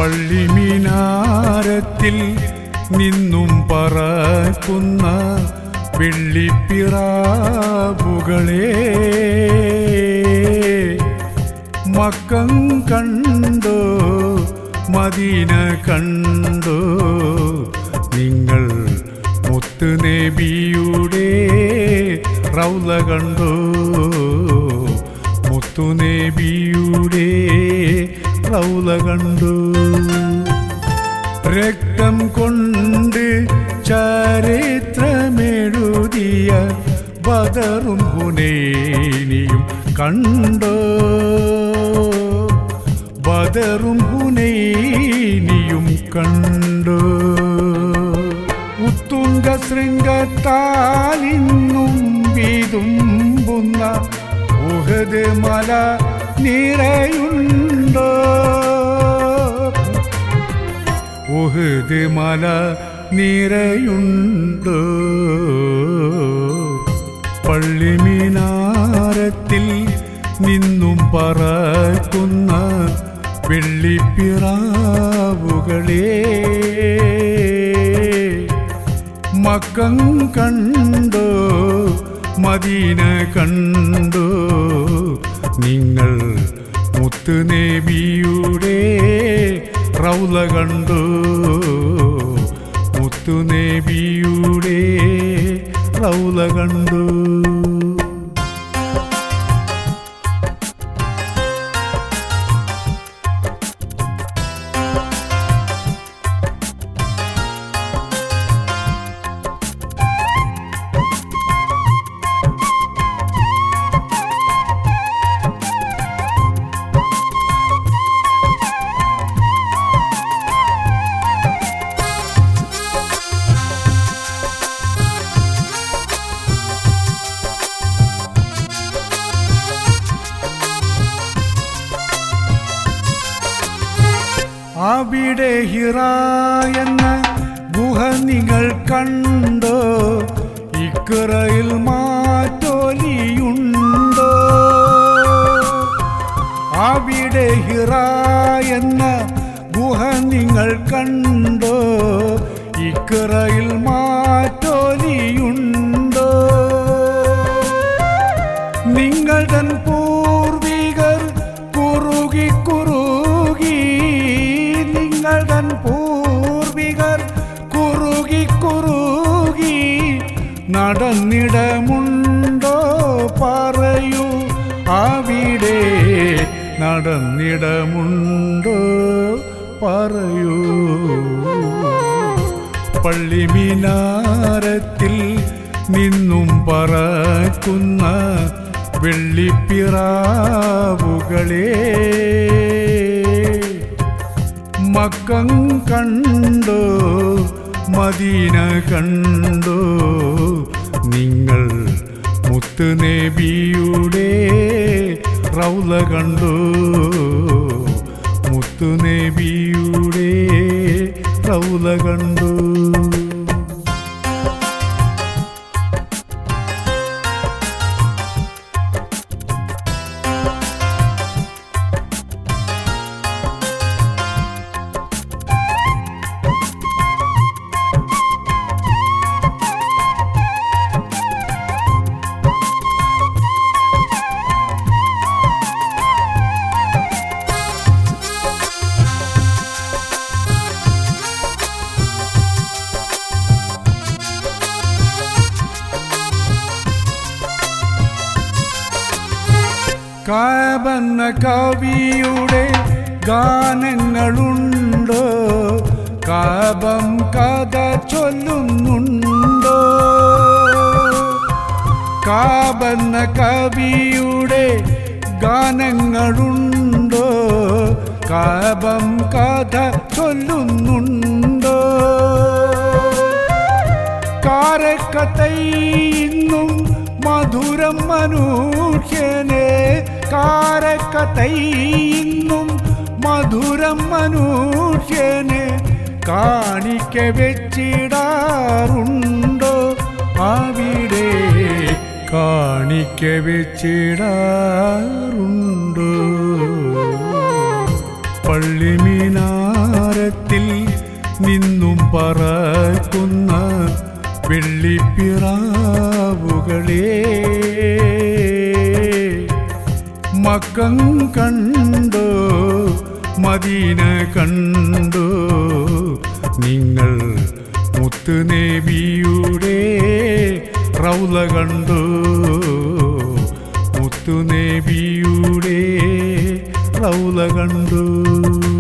പള്ളിമിനാരത്തിൽ നിന്നും പറക്കുന്ന വെള്ളിപ്പിറാവുകളെ മക്കം കണ്ടോ മദീന കണ്ടോ നിങ്ങൾ മുത്തുനബിയുടെ റൗല കണ്ടോ മുത്തുനബിയുടെ റൗല കണ്ടോ രക്തം കൊണ്ട് ചരിത്രമെഴുതിയ ബദറും ഹുനൈനിയും കണ്ടോ ബദറും ഹുനൈനിയും കണ്ടോ ഉത്തുംഗ ശൃംഗത്താലിന്നും വിതുമ്പുന്ന ഉഹദ് മല നിറയുണ്ടോ ഉഹദ് മല നിറയുണ്ടോ പള്ളിമിനാരത്തിൽ നിന്നും പറക്കുന്ന വെള്ളിപ്പിറാവുകളെ മക്കം കണ്ടോ മദീന കണ്ടോ നിങ്ങൾ മുത്തുനബിയുടെ റൗല കണ്ടോ മുത്തുനബിയുടെ റൗല കണ്ടോ അവിടെ ഹിറ എന്ന ഗുഹ നിങ്ങൾ കണ്ടോ ഇക്കറയിൽ മാറ്റോലിയുണ്ടോ അവിടെ ഹിറ എന്ന ഗുഹ നിങ്ങൾ കണ്ടോ ഇക്കറയിൽ മാറ്റോലിയുണ്ടോ നിങ്ങൾ തൻ പൂർവികർ കുറുകി കുറുകി നിങ്ങൾ തൻ പൂർവികർ കുറുകി കുറുകി നടന്നിടമുണ്ടോ പറയൂ അവിടെ നടന്നിടമുണ്ടോ പറയൂ പള്ളിമിനാരത്തിൽ നിന്നും പറക്കുന്ന വെള്ളിപ്പിറാവുകളെ മക്കം കണ്ടോ മദീന കണ്ടോ നിങ്ങൾ മുത്തുനബിയുടെ റൗല കണ്ടോ മുത്തുനബിയുടെ റൗല കണ്ടോ കാബന്ന കവിയുടെ ഗാനങ്ങളുണ്ടോ കാബം കഥ ചൊല്ലുന്നുണ്ടോ കാബന്ന കവിയുടെ ഗാനങ്ങളുണ്ടോ കാബം കഥ ചൊല്ലുന്നുണ്ടോ കാരക്കത്തൈ ഇന്നും മധുരം മനുഷ്യനെ കാരക്കത്തൈ ഇന്നും മധുരം മനുഷ്യനെ കാണിക്ക വെച്ചിടാറുണ്ടോ അവിടെ കാണിക്ക വെച്ചിടാറുണ്ടോ പള്ളിമിനാരത്തിൽ വാനത്തിൽ നിന്നും പറക്കുന്ന വെള്ളിപ്പിറാവുകളേ മക്കം കണ്ടോ മദീന കണ്ടോ നിങ്ങൾ മുത്തുനേബിയുടെ റൗല കണ്ടോ മുത്തുനേബിയുടെ റൗല കണ്ടോ